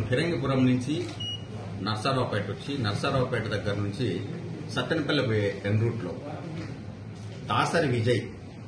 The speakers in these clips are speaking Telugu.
ఫిరంగిపురం నుంచి నర్సారావుపేట వచ్చి నర్సారావుపేట దగ్గర నుంచి సత్తెనపల్లి పోయే ఎన్ రూట్లో దాసరి విజయ్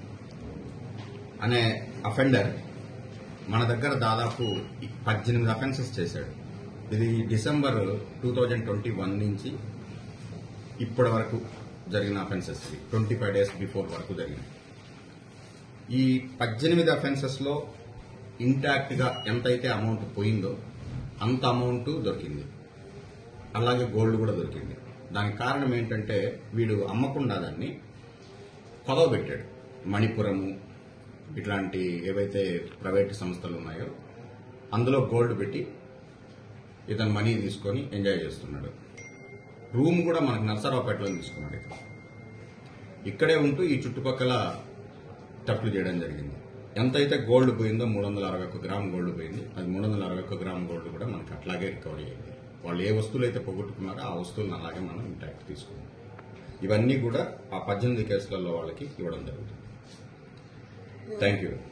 అనే అఫెండర్ మన దగ్గర దాదాపు పద్దెనిమిది అఫెన్సెస్ చేశాడు ఇది December two thousand twenty one నుంచి ఇప్పటి వరకు జరిగిన offences twenty five days before వరకు జరిగినాయి ఈ పద్దెనిమిది అఫెన్సెస్ లో ఇంటాక్ట్ గా ఎంతైతే అమౌంట్ పోయిందో అంత అమౌంట్ దొరికింది అలాగే గోల్డ్ కూడా దొరికింది దానికి కారణం ఏంటంటే వీడు అమ్మకుండా దాన్ని కొదవ పెట్టాడు మణిపురము ఇట్లాంటి ఏవైతే ప్రైవేట్ సంస్థలు ఉన్నాయో అందులో గోల్డ్ పెట్టి ఇతను మనీ తీసుకొని ఎంజాయ్ చేస్తున్నాడు రూమ్ కూడా మనకు నర్సరావుపేటలో తీసుకున్నాడు ఇక్కడ ఇక్కడే ఉంటూ ఈ చుట్టుపక్కల తప్పులు చేయడం జరిగింది ఎంతైతే గోల్డ్ పోయిందో మూడు వందల అరవై ఒక్క గ్రామ్ గోల్డ్ పోయింది అది మూడు వందల అరవై ఒక్క గ్రామ్ గోల్డ్ కూడా మనకి అట్లాగే రికవరీ అయింది వాళ్ళు ఏ వస్తువులు అయితే పోగొట్టుకున్నారో ఆ వస్తువులను అలాగే మనం ఇంటాక్ట్ తీసుకున్నాం ఇవన్నీ కూడా ఆ పద్దెనిమిది కేసులలో వాళ్ళకి ఇవ్వడం జరుగుతుంది థ్యాంక్ యూ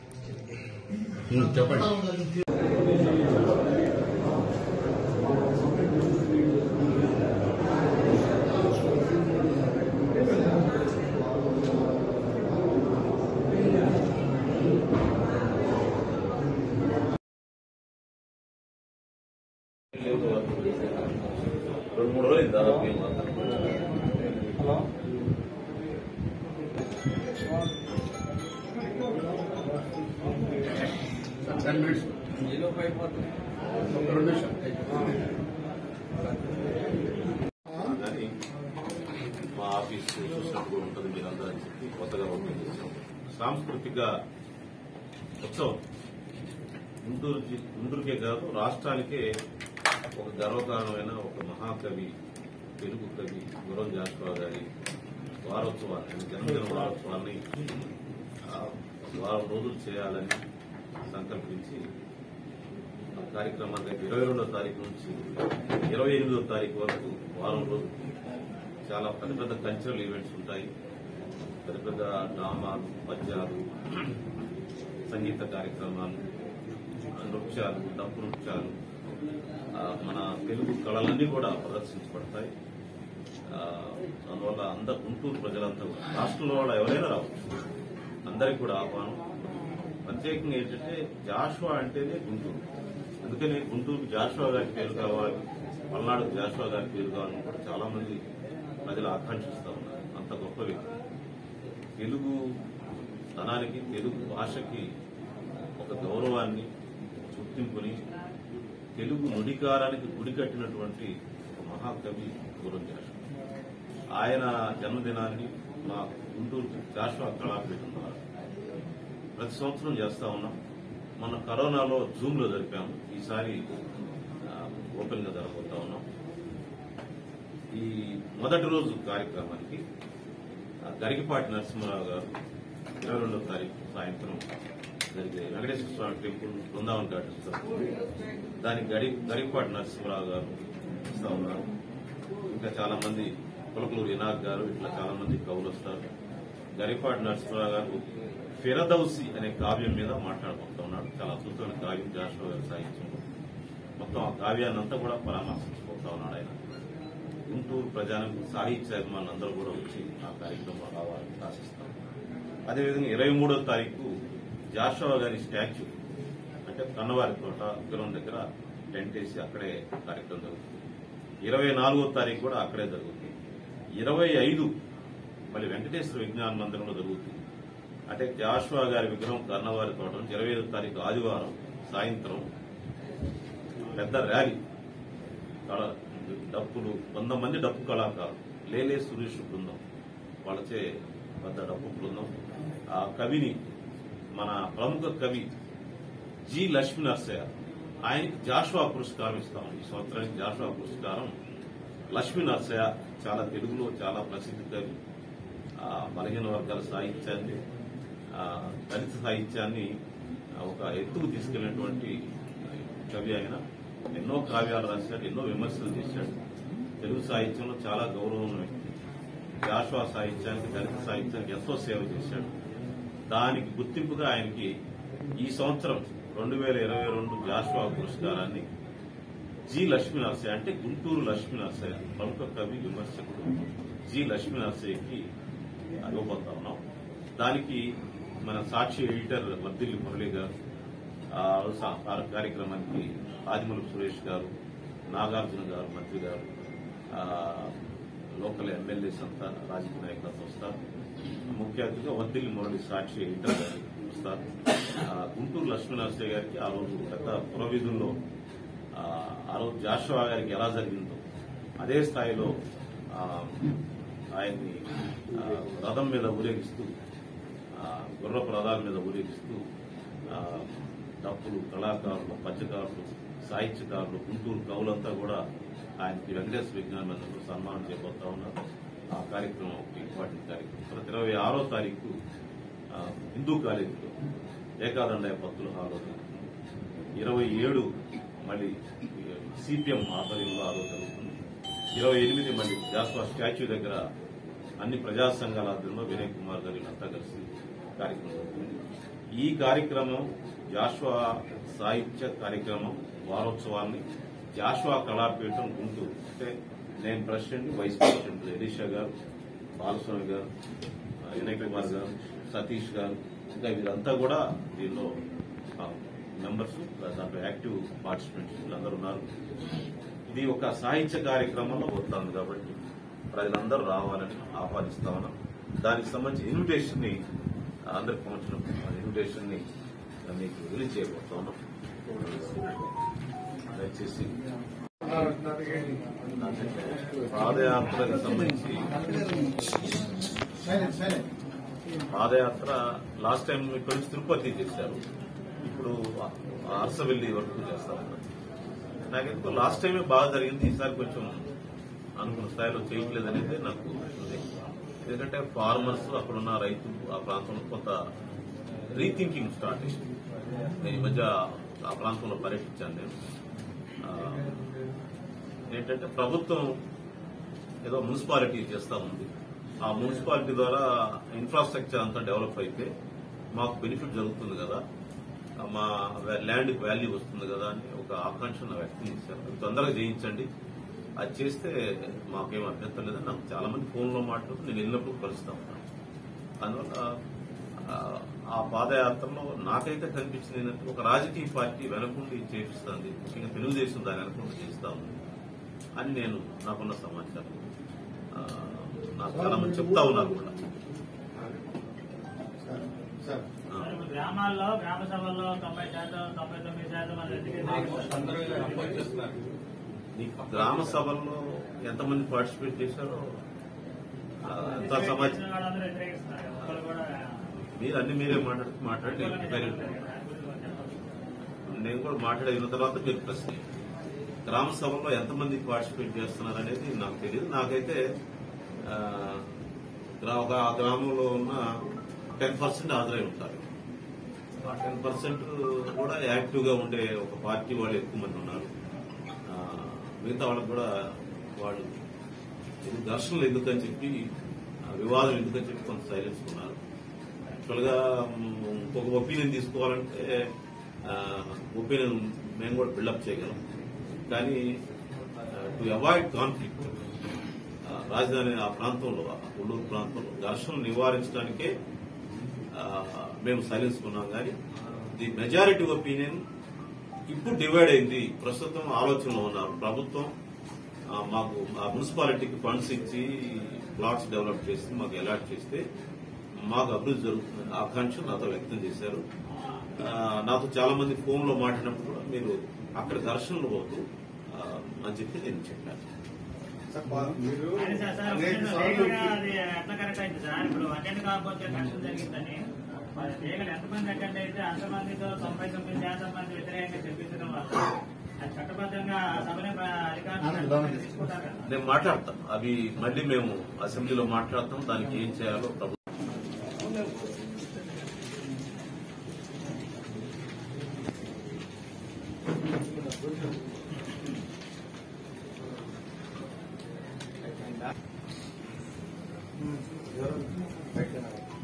చెప్పండి రెండు మూడు రోజులు దాదాపు ఏం మాత్రం కానీ మా ఆఫీస్ చూసినప్పుడు ఉంటుంది మీరందరూ అని చెప్పి కొత్తగా ఓపెన్ చేశాం సాంస్కృతిక ఉత్సవం గుంటూరు జి- గుంటూరుకే కాదు రాష్ట్రానికే ఒక గర్వకారణమైన ఒక మహాకవి తెలుగు కవి గురం జాషువా గారి వారోత్సవాన్ని ఆయన జన్మదిన వారోత్సవాన్ని ఆ, వారం రోజులు చేయాలని సంకల్పించి ఆ కార్యక్రమాన్ని రేపు ఇరవై రెండో తారీఖు నుంచి ఇరవై ఎనిమిదో తారీఖు వరకు వారం రోజులు చాలా పెద్ద పెద్ద కల్చరల్ ఈవెంట్స్ ఉంటాయి పెద్ద పెద్ద డ్రామాలు పద్యాలు సంగీత కార్యక్రమాలు నృత్యాలు డప్పు నృత్యాలు ఆ, మన తెలుగు కళలన్నీ కూడా ప్రదర్శించబడతాయి ఆ, అందువల్ల అందరు గుంటూరు ప్రజలంతా కూడా రాష్ట్రంలో వాళ్ళు ఎవరైనా రావచ్చు అందరికి కూడా ఆహ్వానం ప్రత్యేకంగా ఏంటంటే జాషువా అంటేనే గుంటూరు అందుకని గుంటూరు జాషువా గారి పేరు కావాలి పల్నాడు జాషువా గారి పేరు కావాలని కూడా చాలా మంది ప్రజలు ఆకాంక్షిస్తా ఉన్నారు అంత గొప్ప వ్యక్తి తెలుగు ధనానికి తెలుగు భాషకి ఒక గౌరవాన్ని గుర్తింపుని తెలుగు నుడికారానికి గుడి కట్టినటువంటి ఒక మహాకవి గురం జాషువా ఆయన జన్మదినాన్ని మా గుంటూరు జాషువా కళాపీఠం ద్వారా ప్రతి సంవత్సరం చేస్తా ఉన్నాం మన కరోనాలో జూమ్ లో జరిపాము ఈసారి ఆ, ఓపెన్ గా జరగబోతా ఉన్నాం ఈ మొదటి రోజు కార్యక్రమానికి ఆ, గరికపాటి నరసింహరావు గారు ఇరవై రెండవ తారీఖు సాయంత్రం జరిగే వెంకటేశ్వర స్వామి టెంపుల్ బృందావన్ గార్డెన్స్ దానికి గడి గరికపాటి నరసింహరావు గారు ఇస్తా ఉన్నారు ఇంకా చాలా మంది పులకలూరు ఇనాక్ గారు ఇట్లా చాలా మంది కవులు వస్తారు గరిపాటి నరసింహరావు గారు ఫిరదౌసి అనే కావ్యం మీద మాట్లాడుకుంటున్నాడు చాలా అద్భుతమైన కావ్యం జాషువా గారి సాహిత్యంలో మొత్తం ఆ కావ్యాన్ని అంతా కూడా పరామర్శించుకుంటా ఉన్నాడు ఆయన గుంటూరు ప్రజానికి సాహిత్య అభిమానులు అందరూ కూడా వచ్చి ఆ కార్యక్రమంలో రావాలని ఆశిస్తాం అదేవిధంగా ఇరవై మూడో తారీఖు జాషువా గారి స్టాచ్యూ అంటే కన్నవారి తోట విగ్రహం దగ్గర టెంట్ వేసి అక్కడే కార్యక్రమం జరుగుతుంది ఇరవై నాలుగో తారీఖు కూడా అక్కడే జరుగుతుంది ఇరవై ఐదు మళ్ళీ వెంకటేశ్వర విజ్ఞాన మందిరంలో జరుగుతుంది అంటే జాషువా గారి విగ్రహం కన్నవారి తోట నుంచి ఇరవై ఐదో తారీఖు ఆదివారం సాయంత్రం పెద్ద ర్యాలీ కళ- డప్పులు వంద మంది డప్పు కళాకారులు లేలే సురేష్ బృందం వాళ్ళచే పెద్ద డప్పు బృందం ఆ కవిని మన ప్రముఖ కవి జి లక్ష్మీ నరసయ్య ఆయనకి జాషువా పురస్కారం ఇస్తాం ఈ సంవత్సరానికి జాషువా పురస్కారం లక్ష్మీ నరసయ్య చాలా తెలుగులో చాలా ప్రసిద్ధ కవి ఆ, బలహీన వర్గాల సాహిత్యాన్ని ఆ, దళిత సాహిత్యాన్ని ఆ, ఒక ఎత్తుకు తీసుకెళ్లినటువంటి కవి ఆయన ఎన్నో కావ్యాలు రాశాడు ఎన్నో విమర్శలు చేశాడు తెలుగు సాహిత్యంలో చాలా గౌరవం ఉన్న వ్యక్తి జాషువా సాహిత్యానికి దళిత సాహిత్యానికి ఎంతో సేవ చేశాడు దానికి గుర్తింపుగా ఆయనకి ఈ సంవత్సరం రెండు వేల ఇరవై రెండు జాషువా పురస్కారాన్ని జి లక్ష్మీ నరసయ్య అంటే గుంటూరు లక్ష్మీ నరసయ్య ప్రముఖ కవి విమర్శకుడు జి లక్ష్మీ నరసయ్యకి ఇవ్వబోతా ఉన్నాం దానికి మన సాక్షి ఎడిటర్ వర్దిల్లి మురళి గారు ఆ రోజు ఆ కార- కార్యక్రమానికి ఆదిమూలపు సురేష్ గారు నాగార్జున గారు మంత్రి గారు ఆ, లోకల్ ఎమ్మెల్యేస్ అంతా రాజకీయ నాయకులతో వస్తారు ముఖ్య అతిథిగా వర్దిల్లి మురళి సాక్షి ఎడిటర్ గారు వస్తారు ఆ, గుంటూరు లక్ష్మీనరసయ్య గారికి ఆ రోజు పెద్ద పురవీధుల్లో ఆ, ఆ రోజు జాషువా గారికి ఎలా జరిగిందో అదే స్థాయిలో ఆ, ఆయన్ని ఆ, రథం మీద ఊరేగిస్తూ ఆ, గుర్రపు రథాల మీద ఊరేగిస్తూ ఆ, డప్పులు కళాకారులు పద్యకారులు సాహిత్యకారులు గుంటూరు కవులంతా కూడా ఆయనకి వెంకటేశ్వర విజ్ఞాన మందిరంలో సన్మానం చేయబోతా ఉన్నారు ఆ కార్యక్రమం ఒక ఇంపార్టెంట్ కార్యక్రమం ప్రతి ఇరవై ఆరో తారీఖు ఆ, హిందూ కాలేజీలో ఏకాదండయ భక్తుల హాల్లో జరుగుతుంది ఇరవై ఏడు మళ్ళీ సిపిఎం ఆధ్వర్యంలో ఆ రోజు జరుగుతుంది ఇరవై ఎనిమిది మళ్ళీ జాస్వా స్టాచ్యూ దగ్గర అన్ని ప్రజా సంఘాల ఆధ్వర్యంలో వినయ్ కుమార్ గారు వీళ్ళంతా కలిసి కార్యక్రమం జరుగుతుంది ఈ కార్యక్రమం జాష్వా సాహిత్య కార్యక్రమం వారోత్సవాన్ని జాష్వా కళాపీఠం గుంటూరు అంటే నేను ప్రెసిడెంట్ వైస్ ప్రెసిడెంట్ ఎలీషా గారు బాలస్వామి గారు ఆ, వినయ్ కుమార్ గారు సతీష్ గారు ఇంకా వీళ్ళంతా కూడా దీనిలో మెంబర్స్ దాంట్లో యాక్టివ్ పార్టిసిపెంట్స్ వీళ్ళందరూ ఉన్నారు ఇది ఒక సాహిత్య కార్యక్రమంలో పోతుంది కాబట్టి ప్రజలందరూ రావాలని ఆహ్వానిస్తా ఉన్నాం దానికి సంబంధించి ఇన్విటేషన్ ని అందరికి పంపించడం ఇన్విటేషన్ ని మీకు రిలీజ్ చేయబోతా ఉన్నాం దయచేసి పాదయాత్రకు సంబంధించి పాదయాత్ర లాస్ట్ టైం ఇక్కడ నుంచి తిరుపతి చేశారు ఇప్పుడు అరసవెల్లి వరకు చేస్తారు నాకెందుకు లాస్ట్ టైమే బాగా జరిగింది ఈసారి కొంచెం అనుకున్న స్థాయిలో చేయట్లేదు అనేది నాకు ఉంది ఎందుకంటే ఫార్మర్స్ అక్కడున్న రైతులు ఆ ప్రాంతంలో కొంత రీథింకింగ్ స్టార్ట్ అయింది నేను ఈ మధ్య ఆ ప్రాంతంలో పర్యటించాను నేను ఆ, ఏంటంటే ప్రభుత్వం ఏదో మున్సిపాలిటీ చేస్తా ఉంది ఆ మున్సిపాలిటీ ద్వారా ఇన్ఫ్రాస్ట్రక్చర్ అంతా డెవలప్ అయితే మాకు బెనిఫిట్ జరుగుతుంది కదా ఆ మా ల్యాండ్ వాల్యూ వస్తుంది కదా అని ఒక ఆకాంక్షను వ్యక్తం చేశారు అది తొందరగా చేయించండి అది చేస్తే మాకేం అభ్యంతరం లేదని నాకు చాలా మంది ఫోన్లో మాట్లాడుతూ నేను వెళ్ళినప్పుడు కలుస్తా ఉన్నాను అందువల్ల ఆ, ఆ పాదయాత్రలో నాకైతే కనిపించింది ఏంటంటే ఒక రాజకీయ పార్టీ వెనకుండి చేపిస్తుంది ముఖ్యంగా తెలుగుదేశం దాని వెనకుండి చేస్తా ఉంది అని నేను నాకున్న సమాచారం ఆ, నాకు చాలా మంది చెప్తా ఉన్నారు కూడా ఆ. ఇప్పుడు గ్రామాల్లో గ్రామ సభల్లో తొంభై శాతం తొంభై తొమ్మిది శాతం మంది వ్యతిరేకిస్తారు. ఈ గ్రామ సభల్లో ఎంతమంది పార్టిసిపేట్ చేశారో ఆ, ఎంత సమాచారం వ్యతిరేకించిన వాళ్ళందరూ వ్యతిరేకిస్తున్నారు ఒక్కరు కూడా మీరు అన్ని మీరే మాట్లాడి మాట్లాడి నేను ప్రిపేర్ అయ్యాను. నేను కూడా మాట్లాడిన తర్వాత మీరు ప్రశ్న గ్రామ సభలో ఎంతమంది పార్టిసిపేట్ చేస్తున్నారు అనేది నాకు తెలియదు నాకైతే ఆ, గ్రా- ఒక ఆ గ్రామంలో ఉన్న టెన్ పర్సెంట్ హాజరై ఉంటారు ఆ టెన్ పర్సెంట్ కూడా యాక్టివ్ గా ఉండే ఒక పార్టీ వాళ్ళు ఎక్కువ మంది ఉన్నారు ఆ, మిగతా వాళ్ళకి కూడా వాళ్ళు ఇది ఘర్షణలు ఎందుకని చెప్పి ఆ, వివాదం ఎందుకని చెప్పి కొంత సైలెన్స్ ఉన్నారు యాక్చువల్ గా మ్, ఇంకొక ఒపీనియన్ తీసుకోవాలంటే ఒపీనియన్ మేము కూడా బిల్డప్ చేయగలం కానీ టు అవాయిడ్ కాన్ఫ్లిక్ట్ రాజధాని ఆ ప్రాంతంలో ఆ కొల్లూరు ప్రాంతంలో ఘర్షణలు నివారించడానికే ఆ, మేము సైలెన్స్ ఉన్నాం కానీ ది మెజారిటీ ఒపీనియన్ ఇప్పుడు డివైడ్ అయింది ప్రస్తుతం ఆలోచనలో ఉన్నారు ప్రభుత్వం ఆ, మాకు ఆ మున్సిపాలిటీకి ఫండ్స్ ఇచ్చి ప్లాట్స్ డెవలప్ చేసి మాకు అలాట్ చేస్తే మాకు అభివృద్ధి జరుగుతుంది ఆకాంక్ష నాతో వ్యక్తం చేశారు ఆ, నాతో చాలా మంది ఫోన్ లో మాట్లాడినప్పుడు కూడా మీరు అక్కడ ఘర్షణలు పోతూ ఆ, అని చెప్పి నేను చెప్పాను మీరు అది సార్ సార్ అనేక ఒకసారి సార్లు లీగల్గా అది ఎట్లా కరెక్ట్ అయింది సార్ ఇప్పుడు అటెండ్ కాకపోతే కష్టం జరిగిందని మరి లీగల్ ఎంతమంది అటెండ్ అయితే అంతమందితో తొంభై తొమ్మిది శాతం మంది వ్యతిరేకంగా చెప్పించడం వల్ల అది చట్టబద్ధంగా సభనే అధికారులు తీసుకుంటారు కదా నేను మాట్లాడతాం అవి మళ్ళీ మేము అసెంబ్లీలో మాట్లాడతాం దానికి ఏం చేయాలో ప్రభుత్వం బయట